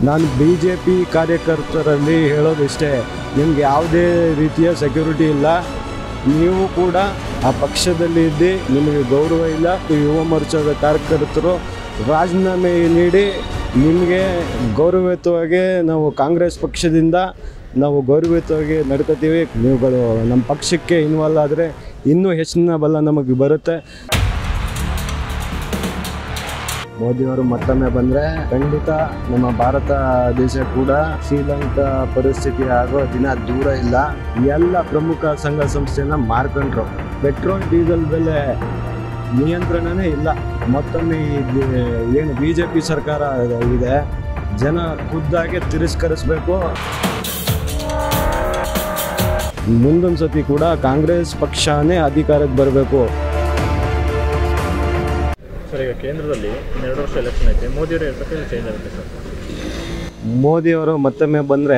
ನಾನು B J P ಕಾರ್ಯಕರ್ತರಲ್ಲಿ ಹೇಳೋದಿಷ್ಟೇ ನಿಮ್ಗೆ ಯಾವುದೇ ರೀತಿಯ ಸೆಕ್ಯೂರಿಟಿ ಇಲ್ಲ ನೀವು ಕೂಡ ಆ ಪಕ್ಷದಲ್ಲಿ ಇದ್ದು ನಿಮಗೆ ಗೌರವ ಇಲ್ಲ ಯುವ ಮೋರ್ಚಾದ ಕಾರ್ಯಕರ್ತರು ರಾಜೀನಾಮೆ ನೀಡಿ ನಿಮಗೆ ಗೌರವಯುತವಾಗಿ ನಾವು ಕಾಂಗ್ರೆಸ್ ಪಕ್ಷದಿಂದ ನಾವು ಗೌರವಯುತವಾಗಿ ನಡ್ಕೋತೀವಿ ನೀವುಗಳು ನಮ್ಮ ಪಕ್ಷಕ್ಕೆ ಇನ್ವಾಲ್ವ್ ಆದರೆ ಇನ್ನೂ ಹೆಚ್ಚಿನ ಬಲ ನಮಗೆ ಬರುತ್ತೆ ಮೋದಿಯವರು ಮತ್ತೊಮ್ಮೆ ಬಂದರೆ ಖಂಡಿತ ನಮ್ಮ ಭಾರತ ದೇಶ ಕೂಡ ಶ್ರೀಲಂಕಾ ಪರಿಸ್ಥಿತಿ ಆಗೋ ದಿನ ದೂರ ಇಲ್ಲ ಎಲ್ಲ ಪ್ರಮುಖ ಸಂಘ ಸಂಸ್ಥೆನ ಮಾರ್ಕೊಂಡ್ರು ಪೆಟ್ರೋಲ್ ಡೀಸೆಲ್ ಬೆಲೆ ನಿಯಂತ್ರಣನೇ ಇಲ್ಲ ಮತ್ತೊಮ್ಮೆ ಇದು ಏನು ಬಿ ಜೆ ಪಿ ಸರ್ಕಾರ ಇದೆ ಜನ ಖುದ್ದಾಗೆ ತಿರಸ್ಕರಿಸಬೇಕು ಮುಂದೊಂದು ಸತಿ ಕೂಡ ಕಾಂಗ್ರೆಸ್ ಪಕ್ಷನೇ ಅಧಿಕಾರಕ್ಕೆ ಬರಬೇಕು ಸರ್ ಈಗ ಕೇಂದ್ರದಲ್ಲಿ ಇನ್ನೆರಡು ವರ್ಷ ಎಲೆಕ್ಷನ್ ಐತೆ ಮೋದಿಯವರು ಇರ್ತಕ್ಕ ಚೇಂಜ್ ಆಗುತ್ತೆ ಸರ್ ಮೋದಿಯವರು ಮತ್ತೊಮ್ಮೆ ಬಂದರೆ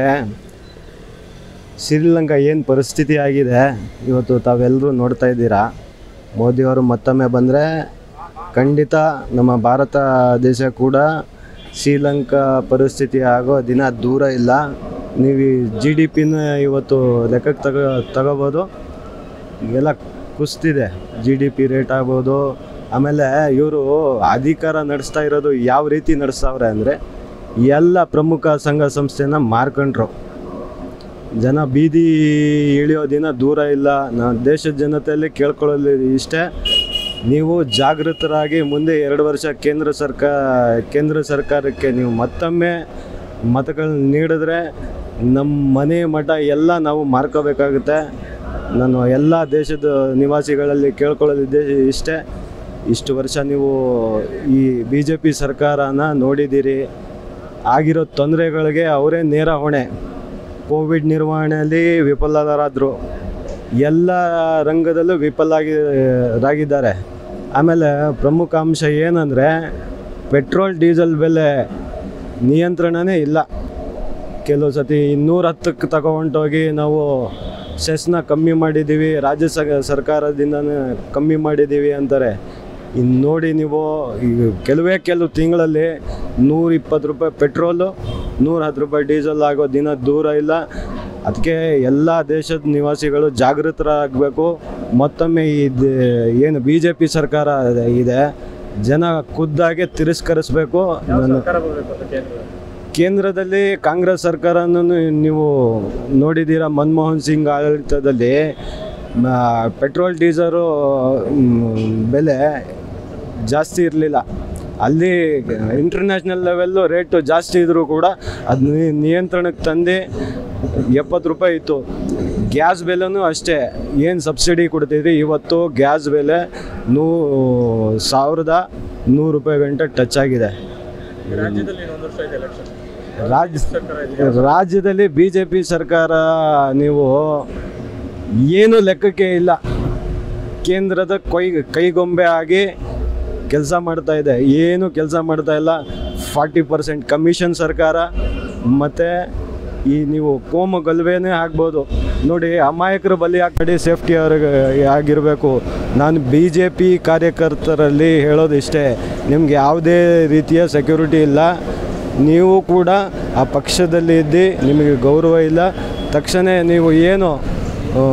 ಶ್ರೀಲಂಕಾ ಏನು ಪರಿಸ್ಥಿತಿ ಆಗಿದೆ ಇವತ್ತು ತಾವೆಲ್ಲರೂ ನೋಡ್ತಾ ಇದ್ದೀರಾ ಮೋದಿಯವರು ಮತ್ತೊಮ್ಮೆ ಬಂದರೆ ಖಂಡಿತ ನಮ್ಮ ಭಾರತ ದೇಶ ಕೂಡ ಶ್ರೀಲಂಕಾ ಪರಿಸ್ಥಿತಿ ಆಗೋ ದಿನ ದೂರ ಇಲ್ಲ ನೀವು ಜಿ ಡಿ ಪಿನ ಇವತ್ತು ಲೆಕ್ಕಕ್ಕೆ ತಗೋ ತಗೋಬೋದು ಎಲ್ಲ ಕುಸ್ತಿದೆ ಜಿ ಡಿ ಪಿ ರೇಟ್ ಆಗ್ಬೋದು ಆಮೇಲೆ ಇವರು ಅಧಿಕಾರ ನಡೆಸ್ತಾ ಇರೋದು ಯಾವ ರೀತಿ ನಡೆಸ್ತಾವ್ರೆ ಅಂದರೆ ಎಲ್ಲ ಪ್ರಮುಖ ಸಂಘ ಸಂಸ್ಥೆನ ಮಾರ್ಕೊಂಡ್ರು ಜನ ಬೀದಿ ಇಳಿಯೋ ದಿನ ದೂರ ಇಲ್ಲ ನಾನು ದೇಶದ ಜನತೆಯಲ್ಲಿ ಕೇಳ್ಕೊಳ್ಳೋದು ಇಷ್ಟೇ ನೀವು ಜಾಗೃತರಾಗಿ ಮುಂದೆ ಎರಡು ವರ್ಷ ಕೇಂದ್ರ ಸರ್ಕಾರ ಕೇಂದ್ರ ಸರ್ಕಾರಕ್ಕೆ ನೀವು ಮತ್ತೊಮ್ಮೆ ಮತಗಳನ್ನ ನೀಡಿದ್ರೆ ನಮ್ಮ ಮನೆ ಮಠ ಎಲ್ಲ ನಾವು ಮಾರ್ಕೋಬೇಕಾಗುತ್ತೆ ನಾನು ಎಲ್ಲ ದೇಶದ ನಿವಾಸಿಗಳಲ್ಲಿ ಕೇಳ್ಕೊಳ್ಳೋದಿದ್ದೆ ಇಷ್ಟೇ ಇಷ್ಟು ವರ್ಷ ನೀವು ಈ ಬಿ ಜೆ ಪಿ ಸರ್ಕಾರನ ನೋಡಿದ್ದೀರಿ ಆಗಿರೋ ತೊಂದರೆಗಳಿಗೆ ಅವರೇ ನೇರ ಹೊಣೆ ಕೋವಿಡ್ ನಿರ್ವಹಣೆಯಲ್ಲಿ ವಿಫಲರಾದರು ಎಲ್ಲ ರಂಗದಲ್ಲೂ ವಿಫಲರಾಗಿದ್ದಾರೆ ಆಮೇಲೆ ಪ್ರಮುಖ ಅಂಶ ಏನಂದರೆ ಪೆಟ್ರೋಲ್ ಡೀಸೆಲ್ ಬೆಲೆ ನಿಯಂತ್ರಣನೇ ಇಲ್ಲ ಕೆಲವು ಸತಿ ಇನ್ನೂರ ಹತ್ತಕ್ಕೆ ತಗೊಂಡೋಗಿ ನಾವು ಸೆಸ್ನ ಕಮ್ಮಿ ಮಾಡಿದ್ದೀವಿ ರಾಜ್ಯ ಸ ಸರ್ಕಾರದಿಂದನೇ ಕಮ್ಮಿ ಮಾಡಿದ್ದೀವಿ ಅಂತಾರೆ ಇನ್ನು ನೋಡಿ ನೀವು ಈಗ ಕೆಲವೇ ಕೆಲವು ತಿಂಗಳಲ್ಲಿ ನೂರ ಇಪ್ಪತ್ತು ರೂಪಾಯಿ ಪೆಟ್ರೋಲು ನೂರ ಹತ್ತು ರೂಪಾಯಿ ಡೀಸೆಲ್ ಆಗೋ ದಿನ ದೂರ ಇಲ್ಲ ಅದಕ್ಕೆ ಎಲ್ಲ ದೇಶದ ನಿವಾಸಿಗಳು ಜಾಗೃತರಾಗಬೇಕು ಮತ್ತೊಮ್ಮೆ ಇದು ಏನು ಬಿ ಜೆ ಪಿ ಸರ್ಕಾರ ಇದೆ ಜನ ಖುದ್ದಾಗೆ ತಿರಸ್ಕರಿಸಬೇಕು ನಾನು ಸರ್ಕಾರ ಬರಬೇಕು ಅಂತ ಕೇಂದ್ರ ಕೇಂದ್ರದಲ್ಲಿ ಕಾಂಗ್ರೆಸ್ ಸರ್ಕಾರನೂ ನೀವು ನೋಡಿದ್ದೀರಾ ಮನಮೋಹನ್ ಸಿಂಗ್ ಆಡಳಿತದಲ್ಲಿ ಮ, ಪೆಟ್ರೋಲ್ ಡೀಸರು ಮ್, ಬೆಲೆ ಜಾಸ್ತಿ ಇರಲಿಲ್ಲ ಅಲ್ಲಿ ಇಂಟರ್ನ್ಯಾಷನಲ್ ಲೆವೆಲ್ಲು ರೇಟು ಜಾಸ್ತಿ ಇದ್ದರೂ ಕೂಡ ಅದು ನಿಯಂತ್ರಣಕ್ಕೆ ತಂದು ಎಪ್ಪತ್ತು ರೂಪಾಯಿ ಇತ್ತು ಗ್ಯಾಸ್ ಬೆಲೆನೂ ಅಷ್ಟೇ ಏನು ಸಬ್ಸಿಡಿ ಕೊಡ್ತಿದ್ರಿ ಇವತ್ತು ಗ್ಯಾಸ್ ಬೆಲೆ ನೂ ಸಾವಿರದ ನೂರು ರೂಪಾಯಿ ಗಂಟೆ ಟಚ್ ಆಗಿದೆ ರಾಜ್ಯದಲ್ಲಿ ಇನ್ನೊಂದು ವರ್ಷ ಇದೆ ಎಲೆಕ್ಷನ್ ರಾಜ್ಯ ಸರ್ಕಾರ ಇದೆ ರಾಜ್ಯದಲ್ಲಿ ಬಿ ಜೆ ಪಿ ಸರ್ಕಾರ ನೀವು ಏನು ಲೆಕ್ಕಕ್ಕೆ ಇಲ್ಲ ಕೇಂದ್ರದ ಕೈ ಕೈಗೊಂಬೆ ಆಗಿ ಕೆಲಸ ಮಾಡ್ತಾ ಇದೆ ಏನು ಕೆಲಸ ಮಾಡ್ತಾ ಇಲ್ಲ ಫಾರ್ಟಿ ಪರ್ಸೆಂಟ್ ಕಮಿಷನ್ ಸರ್ಕಾರ ಮತ್ತು ಈ ನೀವು ಕೋಮು ಗಲಭೆನೇ ಆಗ್ಬೋದು ನೋಡಿ ಅಮಾಯಕರು ಬಲಿ ಹಾಕಿ ಸೇಫ್ಟಿ ಅವ್ರಿಗೆ ಆಗಿರಬೇಕು ನಾನು ಬಿ ಜೆ ಪಿ ಕಾರ್ಯಕರ್ತರಲ್ಲಿ ಹೇಳೋದಿಷ್ಟೇ ನಿಮ್ಗೆ ಯಾವುದೇ ರೀತಿಯ ಸೆಕ್ಯೂರಿಟಿ ಇಲ್ಲ ನೀವು ಕೂಡ ಆ ಪಕ್ಷದಲ್ಲಿ ಇದ್ದು ನಿಮಗೆ ಗೌರವ ಇಲ್ಲ ತಕ್ಷಣ ನೀವು ಏನು ಆ,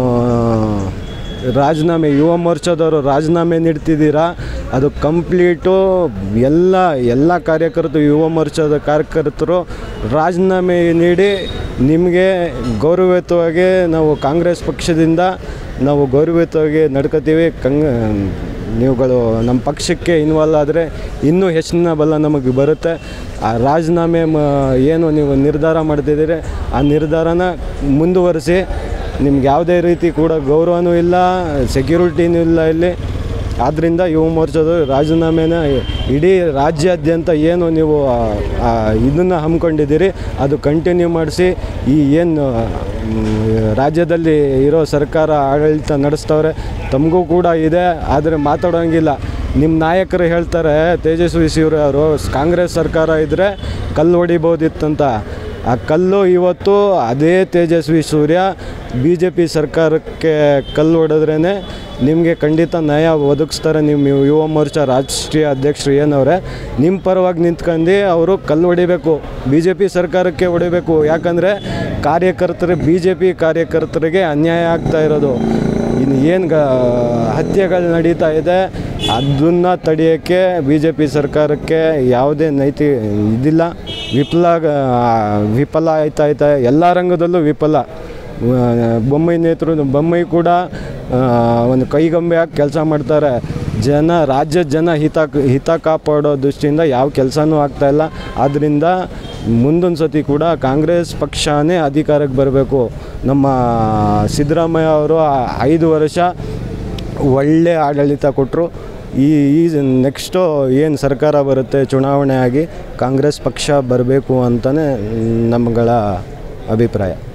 ರಾಜೀನಾಮೆ ಯುವ ಮೋರ್ಚಾದವರು ರಾಜೀನಾಮೆ ನೀಡ್ತಿದ್ದೀರಾ ಅದು ಕಂಪ್ಲೀಟು ಎಲ್ಲ ಎಲ್ಲ ಕಾರ್ಯಕರ್ತರು ಯುವ ಮೋರ್ಚಾದ ಕಾರ್ಯಕರ್ತರು ರಾಜೀನಾಮೆ ನೀಡಿ ನಿಮಗೆ ಗೌರವಯುತವಾಗಿ ನಾವು ಕಾಂಗ್ರೆಸ್ ಪಕ್ಷದಿಂದ ನಾವು ಗೌರವಯುತವಾಗಿ ನಡ್ಕೋತೀವಿ ಕಂಗ್ ನೀವುಗಳು ನಮ್ಮ ಪಕ್ಷಕ್ಕೆ ಇನ್ವಾಲ್ವ್ ಆದರೆ ಇನ್ನೂ ಹೆಚ್ಚಿನ ಬಲ ನಮಗೆ ಬರುತ್ತೆ ಆ ರಾಜೀನಾಮೆ ಮ ಏನು ನೀವು ನಿರ್ಧಾರ ಮಾಡ್ತಿದ್ದೀರಿ ಆ ನಿರ್ಧಾರನ ಮುಂದುವರಿಸಿ ನಿಮ್ಗೆ ಯಾವುದೇ ರೀತಿ ಕೂಡ ಗೌರವನೂ ಇಲ್ಲ ಸೆಕ್ಯೂರಿಟಿನೂ ಇಲ್ಲ ಇಲ್ಲಿ ಆದ್ದರಿಂದ ಯುವ ಮೋರ್ಚಾದ ರಾಜೀನಾಮೆನ ಇಡೀ ರಾಜ್ಯಾದ್ಯಂತ ಏನು ನೀವು ಇದನ್ನು ಹಮ್ಮಿಕೊಂಡಿದ್ದೀರಿ ಅದು ಕಂಟಿನ್ಯೂ ಮಾಡಿಸಿ ಈ ಏನು ಮ್, ರಾಜ್ಯದಲ್ಲಿ ಇರೋ ಸರ್ಕಾರ ಆಡಳಿತ ನಡೆಸ್ತವ್ರೆ ತಮಗೂ ಕೂಡ ಇದೆ ಆದರೆ ಮಾತಾಡೋಂಗಿಲ್ಲ ನಿಮ್ಮ ನಾಯಕರು ಹೇಳ್ತಾರೆ ತೇಜಸ್ವಿ ಶಿವರ ಅವರು ಕಾಂಗ್ರೆಸ್ ಸರ್ಕಾರ ಇದ್ದರೆ ಕಲ್ಲು ಹೊಡಿಬೋದಿತ್ತಂತ ಆ ಕಲ್ಲು ಇವತ್ತು ಅದೇ Tejasvi Surya B J P ಸರ್ಕಾರಕ್ಕೆ ಕಲ್ಲು ಹೊಡೆದ್ರೇ ನಿಮಗೆ ಖಂಡಿತ ನ್ಯಾಯ ಒದಗಿಸ್ತಾರೆ ನಿಮ್ಮ ಯುವ ಮೋರ್ಚಾ ರಾಷ್ಟ್ರೀಯ ಅಧ್ಯಕ್ಷರು ಏನವ್ರೆ ನಿಮ್ಮ ಪರವಾಗಿ ನಿಂತ್ಕೊಂಡು ಅವರು ಕಲ್ಲು ಹೊಡಿಬೇಕು ಬಿ ಜೆ ಪಿ ಸರ್ಕಾರಕ್ಕೆ ಹೊಡಿಬೇಕು ಯಾಕಂದರೆ ಕಾರ್ಯಕರ್ತರು ಬಿ ಜೆ ಪಿ ಕಾರ್ಯಕರ್ತರಿಗೆ ಅನ್ಯಾಯ ಆಗ್ತಾ ಇರೋದು ಇನ್ನು ಏನು ಗ ಹತ್ಯೆಗಳು ನಡೀತಾ ಇದೆ ಅದನ್ನು ತಡೆಯೋಕ್ಕೆ ಬಿ ಜೆ ಪಿ ಸರ್ಕಾರಕ್ಕೆ ಯಾವುದೇ ನೈತಿ ಇದಿಲ್ಲ ವಿಫಲ ವಿಫಲ ಆಯ್ತಾ ಆಯ್ತಾ ಎಲ್ಲ ರಂಗದಲ್ಲೂ ವಿಫಲ ಆ, ಬೊಮ್ಮೈ ನೇತೃತ್ವ ಬೊಮ್ಮೈ ಕೂಡ ಆ, ಒಂದು ಕೈಗೊಂಬೆಯಾಗಿ ಕೆಲಸ ಮಾಡ್ತಾರೆ ಜನ ರಾಜ್ಯದ ಜನ ಹಿತ ಹಿತ ಕಾಪಾಡೋ ದೃಷ್ಟಿಯಿಂದ ಯಾವ ಕೆಲಸನೂ ಆಗ್ತಾಯಿಲ್ಲ ಆದ್ದರಿಂದ ಮುಂದೊಂದು ಸತಿ ಕೂಡ ಕಾಂಗ್ರೆಸ್ ಪಕ್ಷನೇ ಅಧಿಕಾರಕ್ಕೆ ಬರಬೇಕು ನಮ್ಮ ಸಿದ್ದರಾಮಯ್ಯ ಅವರು ಆ ಐದು ವರ್ಷ ಒಳ್ಳೆ ಆಡಳಿತ ಕೊಟ್ಟರು ಈ ಈ ನೆಕ್ಸ್ಟು ಏನು ಸರ್ಕಾರ ಬರುತ್ತೆ ಚುನಾವಣೆ ಆಗಿ ಕಾಂಗ್ರೆಸ್ ಪಕ್ಷ ಬರಬೇಕು ಅಂತಲೇ ನಮ್ಮಗಳ ಅಭಿಪ್ರಾಯ